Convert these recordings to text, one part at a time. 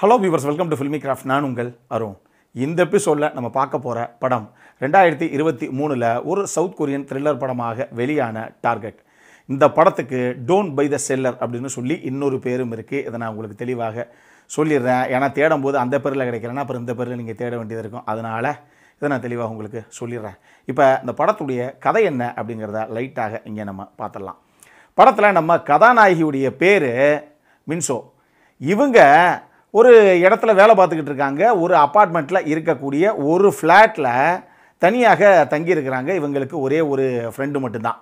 hello viewers welcome to Filmy Craft நான் உங்கள் அருண் இந்த எபிசோடில் நம்ம பார்க்க போகிற படம் ரெண்டாயிரத்தி இருபத்தி மூணில் ஒரு சவுத் கொரியன் த்ரில்லர் படமாக வெளியான டார்கெட் இந்த படத்துக்கு டோன்ட் பை த செல்லர் அப்படின்னு சொல்லி இன்னொரு பேரும் இருக்குது இதை நான் உங்களுக்கு தெளிவாக சொல்லிடுறேன் ஏன்னா தேடும் போது அந்த பேரில் கிடைக்கலன்னா அப்புறம் இந்த பேரில் நீங்கள் தேட வேண்டியது இருக்கும் அதனால் இதை நான் தெளிவாக உங்களுக்கு சொல்லிடுறேன் இப்போ இந்த படத்துடைய கதை என்ன அப்படிங்கிறத லைட்டாக இங்கே நம்ம பார்த்துடலாம் படத்தில் நம்ம கதாநாயகியுடைய பேர் மின்சோ இவங்க ஒரு இடத்துல வேலை பார்த்துக்கிட்டு இருக்காங்க ஒரு அப்பார்ட்மெண்ட்டில் இருக்கக்கூடிய ஒரு ஃப்ளாட்டில் தனியாக தங்கியிருக்கிறாங்க இவங்களுக்கு ஒரே ஒரு ஃப்ரெண்டு மட்டும்தான்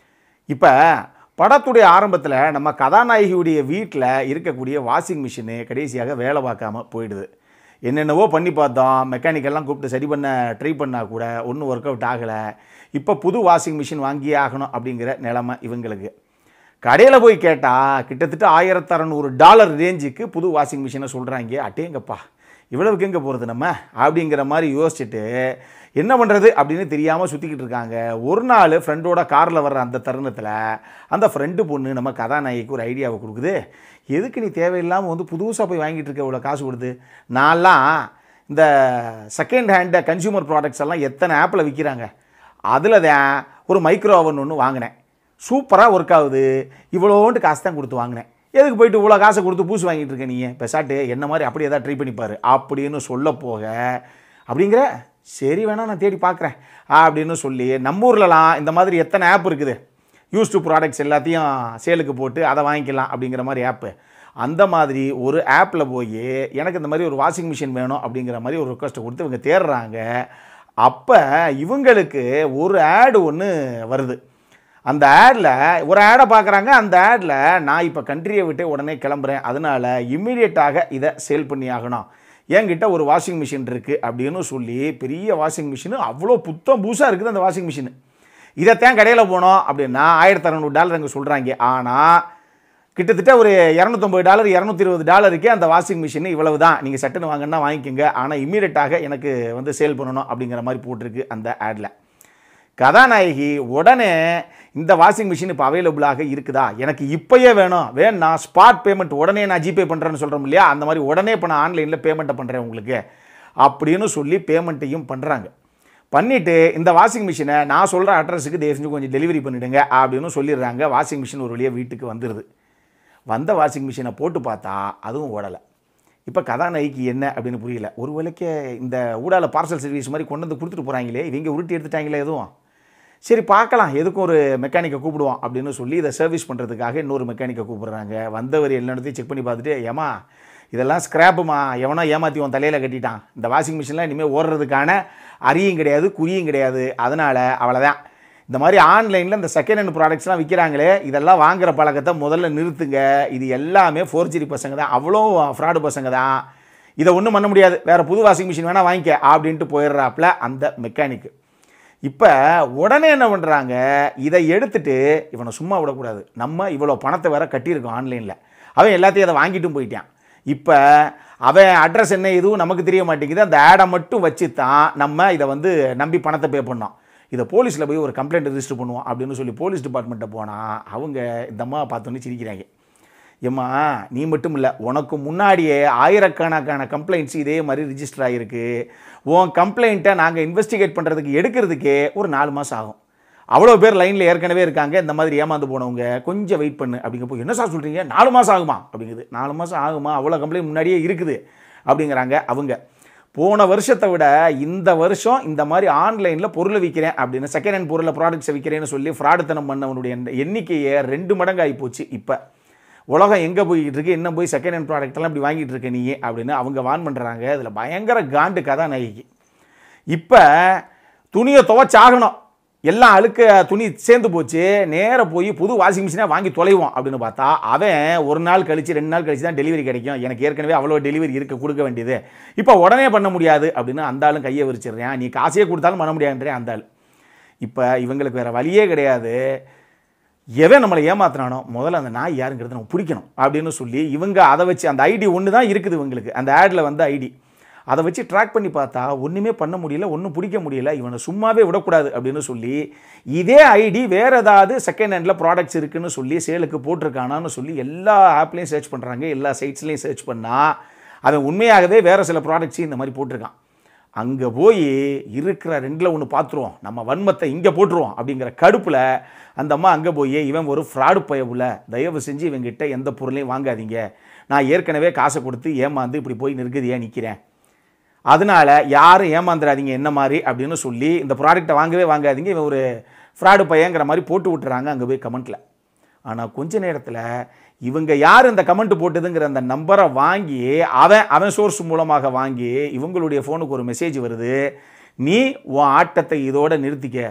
இப்போ படத்துடைய ஆரம்பத்தில் நம்ம கதாநாயகியுடைய வீட்டில் இருக்கக்கூடிய வாஷிங் மிஷினு கடைசியாக வேலை பார்க்காம போயிடுது என்னென்னவோ பண்ணி பார்த்தோம் மெக்கானிக்கெல்லாம் கூப்பிட்டு சரி பண்ண ட்ரை பண்ணால் கூட ஒன்றும் ஒர்க் அவுட் ஆகலை இப்போ புது வாஷிங் மிஷின் வாங்கியே ஆகணும் அப்படிங்கிற நிலைமை இவங்களுக்கு கடையில் போய் கேட்டால் கிட்டத்தட்ட ஆயிரத்தி அறநூறு டாலர் ரேஞ்சுக்கு புது வாஷிங் மிஷினை சொல்கிறாங்க அட்டேங்கப்பா இவ்வளவுக்கு எங்கே போகிறது நம்ம அப்படிங்கிற மாதிரி யோசிச்சுட்டு என்ன பண்ணுறது அப்படின்னு தெரியாமல் சுற்றிக்கிட்டு இருக்காங்க ஒரு நாள் ஃப்ரெண்டோட காரில் வர்ற அந்த தருணத்தில் அந்த ஃப்ரெண்டு பொண்ணு நம்ம கதாநாயகிக்கு ஒரு ஐடியாவை கொடுக்குது எதுக்கு நீ தேவையில்லாமல் வந்து புதுசாக போய் வாங்கிட்டு இருக்க இவ்வளோ காசு கொடுத்து நான்லாம் இந்த செகண்ட் ஹேண்ட் கன்சியூமர் ப்ராடக்ட்ஸ் எல்லாம் எத்தனை ஆப்பில் விற்கிறாங்க அதில் தான் ஒரு மைக்ரோ ஓவன் ஒன்று வாங்கினேன் சூப்பராக ஒர்க் ஆகுது இவ்வளோன்ட்டு காசு தான் கொடுத்து வாங்கினேன் எதுக்கு போயிட்டு இவ்வளோ காசை கொடுத்து பூசு வாங்கிட்டு இருக்க நீங்கள் பெசாட்டு என்ன மாதிரி அப்படி ஏதாவது ட்ரை பண்ணிப்பாரு அப்படின்னு சொல்ல போக அப்படிங்கிற சரி வேணா நான் தேடி பார்க்குறேன் அப்படின்னு சொல்லி நம்ம ஊர்லலாம் இந்த மாதிரி எத்தனை ஆப் இருக்குது யூஸ் டு ப்ராடக்ட்ஸ் எல்லாத்தையும் சேலுக்கு போட்டு அதை வாங்கிக்கலாம் அப்படிங்கிற மாதிரி ஆப்பு அந்த மாதிரி ஒரு ஆப்பில் போய் எனக்கு இந்த மாதிரி ஒரு வாஷிங் மிஷின் வேணும் அப்படிங்கிற மாதிரி ஒரு ரிக்வஸ்ட்டை கொடுத்து இவங்க தேடுறாங்க அப்போ இவங்களுக்கு ஒரு ஆடு ஒன்று வருது அந்த ஆடில் ஒரு ஆடை பார்க்குறாங்க அந்த ஆடில் நான் இப்போ கண்ட்ரியை விட்டு உடனே கிளம்புறேன் அதனால் இம்மிடியட்டாக இதை சேல் பண்ணி ஆகணும் என்கிட்ட ஒரு வாஷிங் மிஷின் இருக்குது அப்படின்னு சொல்லி பெரிய வாஷிங் மிஷின் அவ்வளோ புத்தம் பூசாக இருக்குது அந்த வாஷிங் மிஷின் இதைத்தான் கடையில் போனோம் அப்படின்னா ஆயிரத்தி அறநூறு டாலர் அங்கே சொல்கிறாங்க ஆனால் கிட்டத்தட்ட ஒரு இரநூத்தொம்பது டாலர் இரநூத்தி இருபது டாலருக்கே அந்த வாஷிங் மிஷின் இவ்வளவு தான் நீங்கள் சட்டுன்னு வாங்கன்னா வாங்கிக்கோங்க ஆனால் இம்மீடியட்டாக எனக்கு வந்து சேல் பண்ணணும் அப்படிங்கிற மாதிரி போட்டிருக்கு அந்த ஆடில் கதாநாயகி உடனே இந்த வாஷிங் மிஷின் இப்போ அவைலபிளாக இருக்குதா எனக்கு இப்போயே வேணும் வேணா ஸ்பாட் பேமெண்ட் உடனே நான் ஜிபே பண்ணுறேன்னு சொல்கிறோம் இல்லையா அந்த மாதிரி உடனே இப்போ நான் ஆன்லைனில் பேமெண்ட்டை பண்ணுறேன் உங்களுக்கு அப்படின்னு சொல்லி பேமெண்ட்டையும் பண்ணுறாங்க பண்ணிவிட்டு இந்த வாஷிங் மிஷினை நான் சொல்கிற அட்ரஸுக்கு தயவு செஞ்சு கொஞ்சம் டெலிவரி பண்ணிவிடுங்க அப்படின்னு சொல்லிடுறாங்க வாஷிங் மிஷின் ஒரு வழியாக வீட்டுக்கு வந்துடுது வந்த வாஷிங் மிஷினை போட்டு பார்த்தா அதுவும் ஓடலை இப்போ கதாநாயகிக்கு என்ன அப்படின்னு புரியல ஒரு வேளைக்கு இந்த ஊடால பார்சல் சர்வீஸ் மாதிரி கொண்டு வந்து கொடுத்துட்டு போகிறாங்களே இவங்க உருட்டி எடுத்துட்டாங்களே எதுவும் சரி பார்க்கலாம் எதுக்கும் ஒரு மெக்கானிக்கை கூப்பிடுவோம் அப்படின்னு சொல்லி இதை சர்வீஸ் பண்ணுறதுக்காக இன்னொரு மெக்கானிக்கை கூப்பிடுறாங்க வந்தவர் எல்லாத்தையும் செக் பண்ணி பார்த்துட்டு ஏமா இதெல்லாம் ஸ்க்ராப்புமா எவனோ ஏமாற்றி உன் தலையில் கட்டிட்டான் இந்த வாஷிங் மிஷின்லாம் இனிமேல் ஓடுறதுக்கான அரியும் கிடையாது குறியும் கிடையாது அதனால் அவ்வளோதான் இந்த மாதிரி ஆன்லைனில் இந்த செகண்ட் ஹேண்ட் ப்ராடக்ட்ஸ்லாம் விற்கிறாங்களே இதெல்லாம் வாங்குற பழக்கத்தை முதல்ல நிறுத்துங்க இது எல்லாமே ஃபோர்ஜரி பசங்க தான் அவ்வளோ ஃப்ராடு பசங்க தான் இதை ஒன்றும் பண்ண முடியாது வேறு புது வாஷிங் மிஷின் வேணால் வாங்கிக்க அப்படின்ட்டு போயிடுறாப்புல அந்த மெக்கானிக்கு இப்போ உடனே என்ன பண்ணுறாங்க இதை எடுத்துட்டு இவனை சும்மா விடக்கூடாது நம்ம இவ்வளோ பணத்தை வேற கட்டியிருக்கோம் ஆன்லைனில் அவன் எல்லாத்தையும் அதை வாங்கிட்டும் போயிட்டான் இப்போ அவன் அட்ரஸ் என்ன எதுவும் நமக்கு தெரிய மாட்டேங்குது அந்த ஆடை மட்டும் வச்சு தான் நம்ம இதை வந்து நம்பி பணத்தை பே பண்ணோம் இதை போலீஸில் போய் ஒரு கம்ப்ளைண்ட் ரிஜிஸ்டர் பண்ணுவோம் அப்படின்னு சொல்லி போலீஸ் டிபார்ட்மெண்ட்டை போனால் அவங்க இந்த அம்மா பார்த்தோன்னே சிரிக்கிறாங்க ஏம்மா நீ மட்டும் இல்லை உனக்கு முன்னாடியே ஆயிரக்கணக்கான கம்ப்ளைண்ட்ஸ் இதே மாதிரி ரிஜிஸ்டர் ஆகிருக்கு உன் கம்ப்ளைண்ட்டை நாங்கள் இன்வெஸ்டிகேட் பண்ணுறதுக்கு எடுக்கிறதுக்கே ஒரு நாலு மாதம் ஆகும் அவ்வளோ பேர் லைனில் ஏற்கனவே இருக்காங்க இந்த மாதிரி ஏமாந்து போனவங்க கொஞ்சம் வெயிட் பண்ணு அப்படிங்கப்போ என்ன சார் சொல்கிறீங்க நாலு மாதம் ஆகுமா அப்படிங்குது நாலு மாதம் ஆகுமா அவ்வளோ கம்ப்ளைண்ட் முன்னாடியே இருக்குது அப்படிங்கிறாங்க அவங்க போன வருஷத்தை விட இந்த வருஷம் இந்த மாதிரி ஆன்லைனில் பொருளை விற்கிறேன் அப்படின்னு செகண்ட் ஹேண்ட் பொருளை ப்ராடக்ட்ஸை விற்கிறேன்னு சொல்லி ஃப்ராடுத்தனம் பண்ணவனுடைய எண்ணிக்கையை ரெண்டு மடங்கு ஆகி போச்சு இப்போ உலகம் எங்கே போய்கிட்டு இருக்கு என்ன போய் செகண்ட் ஹேண்ட் ப்ராடக்ட்லாம் இப்படி வாங்கிட்டு இருக்க நீ அப்படின்னு அவங்க வான் பண்ணுறாங்க இதில் பயங்கர காண்டு கதாநாயகி இப்போ துணியை துவைச்சாகணும் எல்லாம் அழுக்க துணி சேர்ந்து போச்சு நேராக போய் புது வாஷிங் மிஷினை வாங்கி தொலைவோம் அப்படின்னு பார்த்தா அவன் ஒரு நாள் கழிச்சு ரெண்டு நாள் கழிச்சு தான் டெலிவரி கிடைக்கும் எனக்கு ஏற்கனவே அவ்வளோ டெலிவரி இருக்க கொடுக்க வேண்டியது இப்போ உடனே பண்ண முடியாது அப்படின்னு அந்த ஆளும் கையை விரிச்சிடுறேன் நீ காசையே கொடுத்தாலும் பண்ண முடியாதுன்றேன் அந்த ஆள் இப்போ இவங்களுக்கு வேறு வழியே கிடையாது எவன் நம்மளை ஏமாத்துறானோ முதல்ல அந்த நாய் யாருங்கிறத நம்ம பிடிக்கணும் அப்படின்னு சொல்லி இவங்க அதை வச்சு அந்த ஐடி ஒன்று தான் இருக்குது இவங்களுக்கு அந்த ஆடில் வந்த ஐடி அதை வச்சு ட்ராக் பண்ணி பார்த்தா ஒன்றுமே பண்ண முடியல ஒன்றும் பிடிக்க முடியல இவனை சும்மாவே விடக்கூடாது அப்படின்னு சொல்லி இதே ஐடி வேறு ஏதாவது செகண்ட் ஹேண்டில் ப்ராடக்ட்ஸ் இருக்குன்னு சொல்லி சேலுக்கு போட்டிருக்கானான்னு சொல்லி எல்லா ஆப்லேயும் சர்ச் பண்ணுறாங்க எல்லா சைட்ஸ்லேயும் சர்ச் பண்ணால் அவன் உண்மையாகவே வேறு சில ப்ராடக்ட்ஸையும் இந்த மாதிரி போட்டிருக்கான் அங்கே போய் இருக்கிற ரெண்டில் ஒன்று பார்த்துருவோம் நம்ம வன்மத்தை இங்கே போட்டுருவோம் அப்படிங்கிற கடுப்பில் அந்த அம்மா அங்கே போய் இவன் ஒரு ஃப்ராடு பயவுல தயவு செஞ்சு இவங்கிட்ட எந்த பொருளையும் வாங்காதீங்க நான் ஏற்கனவே காசை கொடுத்து ஏமாந்து இப்படி போய் நிற்குதியாக நிற்கிறேன் அதனால யாரும் ஏமாந்துடாதீங்க என்ன மாதிரி அப்படின்னு சொல்லி இந்த ப்ராடக்ட்டை வாங்கவே வாங்காதீங்க இவன் ஒரு ஃப்ராடு பையங்கிற மாதிரி போட்டு விட்டுறாங்க அங்கே போய் கமெண்ட்டில் ஆனால் கொஞ்ச நேரத்தில் இவங்க யார் இந்த கமெண்ட் போட்டதுங்கிற அந்த நம்பரை வாங்கி அவன் அவன் சோர்ஸ் மூலமாக வாங்கி இவங்களுடைய ஃபோனுக்கு ஒரு மெசேஜ் வருது நீ உன் ஆட்டத்தை இதோட நிறுத்திக்க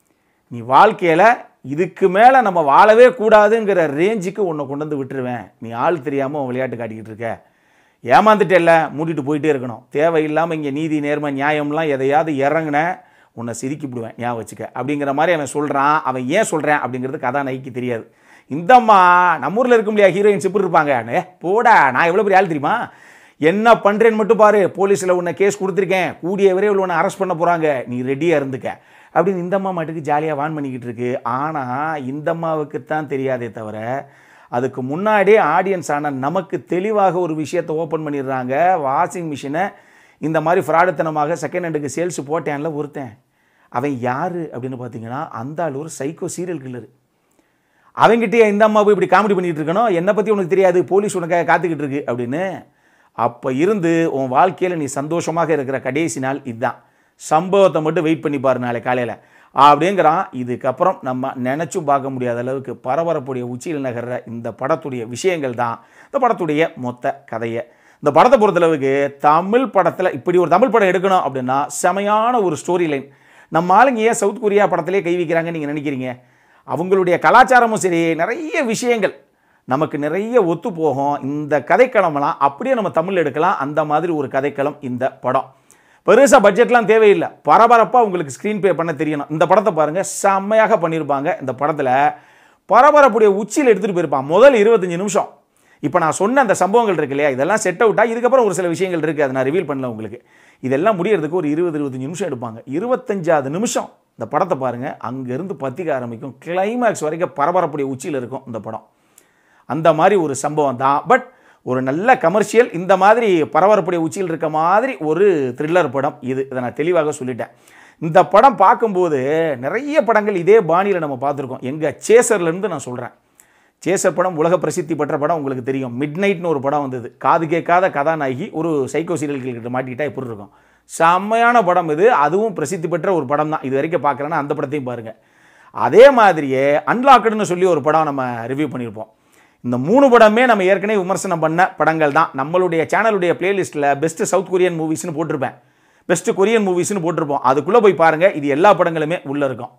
நீ வாழ்க்கையில் இதுக்கு மேலே நம்ம வாழவே கூடாதுங்கிற ரேஞ்சுக்கு உன்னை கொண்டு வந்து விட்டுருவேன் நீ ஆள் தெரியாமல் உன் விளையாட்டு காட்டிக்கிட்டு இருக்க ஏமாந்துட்டேல்ல மூடிட்டு போயிட்டே இருக்கணும் தேவையில்லாமல் இங்கே நீதி நேர்மை நியாயம்லாம் எதையாவது இறங்குன உன்னை சிரிக்கி விடுவேன் ஞாபகம் வச்சுக்க அப்படிங்கிற மாதிரி அவன் சொல்கிறான் அவன் ஏன் சொல்கிறேன் அப்படிங்கிறது கதாநாயகிக்கு தெரியாது இந்தம்மா நம்ம ஊரில் இருக்கும் இல்லையா ஹீரோயின்ஸ் இப்படி இருப்பாங்க ஏ போடா நான் எவ்வளோ பெரிய ஆள் தெரியுமா என்ன பண்ணுறேன்னு மட்டும் பாரு போலீஸில் உன்னை கேஸ் கொடுத்துருக்கேன் கூடிய விரைவில் உன்னை அரெஸ்ட் பண்ண போகிறாங்க நீ ரெடியாக இருந்துக்க அப்படின்னு இந்த அம்மா மாட்டுக்கு ஜாலியாக வான் பண்ணிக்கிட்டு இருக்கு ஆனால் இந்த அம்மாவுக்கு தான் தெரியாதே தவிர அதுக்கு முன்னாடியே ஆடியன்ஸ் ஆன நமக்கு தெளிவாக ஒரு விஷயத்தை ஓப்பன் பண்ணிடுறாங்க வாஷிங் மிஷினை இந்த மாதிரி ஃப்ராடுத்தனமாக செகண்ட் ஹேண்டுக்கு சேல்ஸ் போட்டேன்ல ஒருத்தன் அவன் யார் அப்படின்னு பார்த்தீங்கன்னா அந்த ஆள் ஒரு சைக்கோ சீரியல் கில்லர் அவங்ககிட்டயே இந்த அம்மா போய் இப்படி காமெடி பண்ணிட்டு இருக்கணும் என்னை பற்றி உனக்கு தெரியாது போலீஸ் உனக்காக காத்துக்கிட்டு இருக்கு அப்படின்னு அப்போ இருந்து உன் வாழ்க்கையில் நீ சந்தோஷமாக இருக்கிற கடைசி நாள் இதுதான் சம்பவத்தை மட்டும் வெயிட் பண்ணி பாரு நாளை காலையில் அப்படிங்கிறான் இதுக்கப்புறம் நம்ம நினச்சும் பார்க்க முடியாத அளவுக்கு பரபரப்புடைய உச்சியில் நகர்ற இந்த படத்துடைய விஷயங்கள் தான் இந்த படத்துடைய மொத்த கதையை இந்த படத்தை பொறுத்தளவுக்கு தமிழ் படத்தில் இப்படி ஒரு தமிழ் படம் எடுக்கணும் அப்படின்னா செமையான ஒரு ஸ்டோரி லைன் நம்ம ஆளுங்க ஏன் சவுத் கொரியா படத்திலே கை வைக்கிறாங்கன்னு நீங்கள் நினைக்கிறீங்க அவங்களுடைய கலாச்சாரமும் சரி நிறைய விஷயங்கள் நமக்கு நிறைய ஒத்து போகும் இந்த கதைக்களமெல்லாம் அப்படியே நம்ம தமிழ் எடுக்கலாம் அந்த மாதிரி ஒரு கதைக்களம் இந்த படம் பெருசாக பட்ஜெட்லாம் தேவையில்லை பரபரப்பாக உங்களுக்கு ஸ்க்ரீன் பே பண்ண தெரியணும் இந்த படத்தை பாருங்கள் செம்மையாக பண்ணியிருப்பாங்க இந்த படத்தில் பரபரப்புடைய உச்சியில் எடுத்துகிட்டு போயிருப்பான் முதல் இருபத்தஞ்சி நிமிஷம் இப்போ நான் சொன்ன அந்த சம்பவங்கள் இருக்கு இல்லையா இதெல்லாம் செட் அவுட்டாக இதுக்கப்புறம் ஒரு சில விஷயங்கள் இருக்குது அதை நான் ரிவீல் பண்ணல உங்களுக்கு இதெல்லாம் முடியறதுக்கு ஒரு இருபது இருபத்தஞ்சி நிமிஷம் எடுப்பாங்க இருபத்தஞ்சாவது நிமிஷம் இந்த படத்தை பாருங்கள் அங்கேருந்து பத்திக்க ஆரம்பிக்கும் கிளைமேக்ஸ் வரைக்கும் பரபரப்புடைய உச்சியில் இருக்கும் இந்த படம் அந்த மாதிரி ஒரு சம்பவம் தான் பட் ஒரு நல்ல கமர்ஷியல் இந்த மாதிரி பரபரப்புடைய உச்சியில் இருக்க மாதிரி ஒரு த்ரில்லர் படம் இது இதை நான் தெளிவாக சொல்லிட்டேன் இந்த படம் பார்க்கும்போது நிறைய படங்கள் இதே பாணியில் நம்ம பார்த்துருக்கோம் எங்கள் சேசர்லேருந்து நான் சொல்கிறேன் சேசர் படம் உலக பிரசித்தி பெற்ற படம் உங்களுக்கு தெரியும் மிட் நைட்னு ஒரு படம் வந்தது காது கேட்காத கதாநாயகி ஒரு சைக்கோ சீரியல் கிட்ட மாட்டிக்கிட்டா எப்படி இருக்கும் செம்மையான படம் இது அதுவும் பிரசித்தி பெற்ற ஒரு படம் தான் இது வரைக்கும் பார்க்குறேன்னா அந்த படத்தையும் பாருங்கள் அதே மாதிரியே அன்லாக்குடுன்னு சொல்லி ஒரு படம் நம்ம ரிவ்யூ பண்ணியிருப்போம் இந்த மூணு படமே நம்ம ஏற்கனவே விமர்சனம் பண்ண படங்கள் தான் நம்மளுடைய சேனலுடைய பிளேலிஸ்ட்டில் பெஸ்ட் சவுத் கொரியன் மூவிஸ்னு போட்டிருப்பேன் பெஸ்ட் கொரியன் மூவிஸ்னு போட்டிருப்போம் அதுக்குள்ளே போய் பாருங்கள் இது எல்லா படங்களுமே உள்ளே இருக்கும்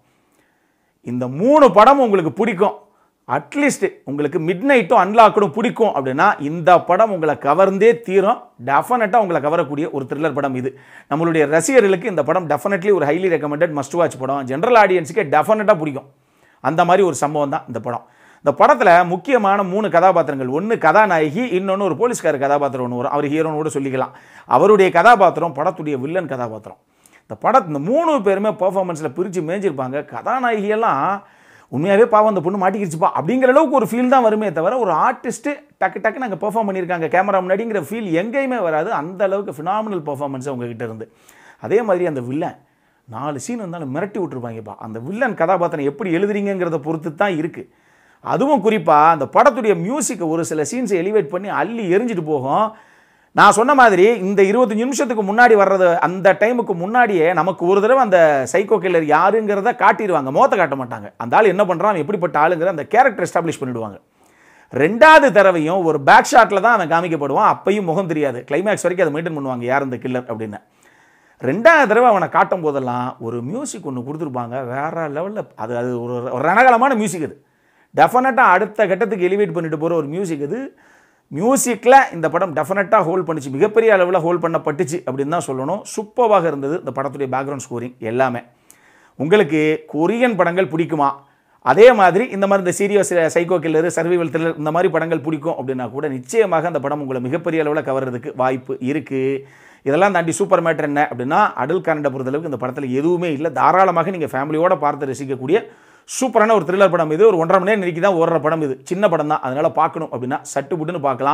இந்த மூணு படம் உங்களுக்கு பிடிக்கும் அட்லீஸ்ட் உங்களுக்கு மிட் நைட்டும் அன்லாக்கடும் பிடிக்கும் அப்படின்னா இந்த படம் உங்களை கவர்ந்தே தீரும் டெஃபினட்டாக உங்களை கவரக்கூடிய ஒரு த்ரில்லர் படம் இது நம்மளுடைய ரசிகர்களுக்கு இந்த படம் டெஃபினெட்லி ஒரு ஹைலி ரெக்கமெண்டட் மஸ்ட் வாட்ச் படம் ஜென்ரல் ஆடியன்ஸுக்கே டெஃபினட்டாக பிடிக்கும் அந்த மாதிரி ஒரு சம்பவம் தான் இந்த படம் இந்த படத்தில் முக்கியமான மூணு கதாபாத்திரங்கள் ஒன்று கதாநாயகி இன்னொன்று ஒரு போலீஸ்கார கதாபாத்திரம் ஒன்று வரும் அவர் ஹீரோன்னு கூட சொல்லிக்கலாம் அவருடைய கதாபாத்திரம் படத்துடைய வில்லன் கதாபாத்திரம் இந்த படம் இந்த மூணு பேருமே பர்ஃபார்மன்ஸில் பிரித்து மேய்ஞ்சிருப்பாங்க கதாநாயகியெல்லாம் உண்மையாகவே பாவம் அந்த பொண்ணு மாட்டிக்கிடுச்சுப்பா அப்படிங்கிற அளவுக்கு ஒரு ஃபீல் தான் வருமே தவிர ஒரு ஆர்டிஸ்ட்டு டக்கு டக்கு நாங்கள் பெர்ஃபார்ம் பண்ணியிருக்காங்க கேமரா முன்னாடிங்கிற ஃபீல் எங்கேயுமே வராது அந்த அளவுக்கு ஃபினாமினல் பர்ஃபார்மன்ஸ் உங்ககிட்ட இருந்து அதே மாதிரி அந்த வில்லன் நாலு சீன் வந்தாலும் மிரட்டி விட்டுருப்பாங்கப்பா அந்த வில்லன் கதாபாத்திரம் எப்படி எழுதுறீங்கிறத பொறுத்து தான் இருக்குது அதுவும் குறிப்பாக அந்த படத்துடைய மியூசிக்கை ஒரு சில சீன்ஸை எலிவேட் பண்ணி அள்ளி எரிஞ்சிட்டு போகும் நான் சொன்ன மாதிரி இந்த இருபத்தஞ்சு நிமிஷத்துக்கு முன்னாடி வர்றது அந்த டைமுக்கு முன்னாடியே நமக்கு ஒரு தடவை அந்த சைக்கோ கில்லர் யாருங்கிறத காட்டிடுவாங்க மோத்த காட்ட மாட்டாங்க அந்த ஆள் என்ன பண்ணுறான் அவன் எப்படிப்பட்ட ஆளுங்கிற அந்த கேரக்டர் எஸ்டாப்ளிஷ் பண்ணிடுவாங்க ரெண்டாவது தடவையும் ஒரு பேக் ஷாட்டில் தான் அவன் காமிக்கப்படுவான் அப்பையும் முகம் தெரியாது கிளைமேக்ஸ் வரைக்கும் அதை மெயின்டைன் பண்ணுவாங்க யார் இந்த கில்லர் அப்படின்னு ரெண்டாவது தடவை அவனை காட்டும் போதெல்லாம் ஒரு மியூசிக் ஒன்று கொடுத்துருப்பாங்க வேற லெவலில் அது அது ஒரு ஒரு ரணகலமான மியூசிக் அது டெஃபினட்டாக அடுத்த கட்டத்துக்கு எலிவேட் பண்ணிட்டு போகிற ஒரு மியூசிக் அது மியூசிக்கில் இந்த படம் டெஃபினட்டாக ஹோல்ட் பண்ணிச்சு மிகப்பெரிய அளவில் ஹோல்ட் பண்ணப்பட்டுச்சு அப்படின்னு தான் சொல்லணும் சூப்பராக இருந்தது இந்த படத்துடைய பேக்ரவுண்ட் ஸ்கோரிங் எல்லாமே உங்களுக்கு கொரியன் படங்கள் பிடிக்குமா அதே மாதிரி இந்த மாதிரி இந்த serious psycho killer survival thriller இந்த மாதிரி படங்கள் பிடிக்கும் அப்படின்னா கூட நிச்சயமாக அந்த படம் உங்களை மிகப்பெரிய அளவில் கவர்றதுக்கு வாய்ப்பு இருக்குது இதெல்லாம் தாண்டி சூப்பர் மேட்டர் என்ன அப்படின்னா அடல் கரண்டை பொறுத்தளவுக்கு இந்த படத்தில் எதுவுமே இல்லை தாராளமாக நீங்கள் ஃபேமிலியோட பார்த்து ரசிக்கக்கூடிய சூப்பரான ஒரு த்ரில்லர் படம் இது ஒரு ஒன்றரை மணி நேரம் நெருக்கி தான் ஓடுற படம் இது சின்ன படம் தான் அதனால் பார்க்கணும் அப்படின்னா சட்டு புட்டுன்னு பார்க்கலாம்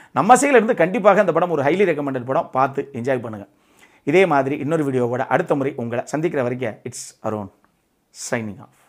நம்ம சைடில் இருந்து கண்டிப்பாக இந்த படம் ஒரு ஹைலி ரெக்கமெண்டட் படம் பார்த்து என்ஜாய் பண்ணுங்கள் இதே மாதிரி இன்னொரு வீடியோவோட அடுத்த முறை உங்களை சந்திக்கிற வரைக்கும் இட்ஸ் அரோன் சைனிங் ஆஃப்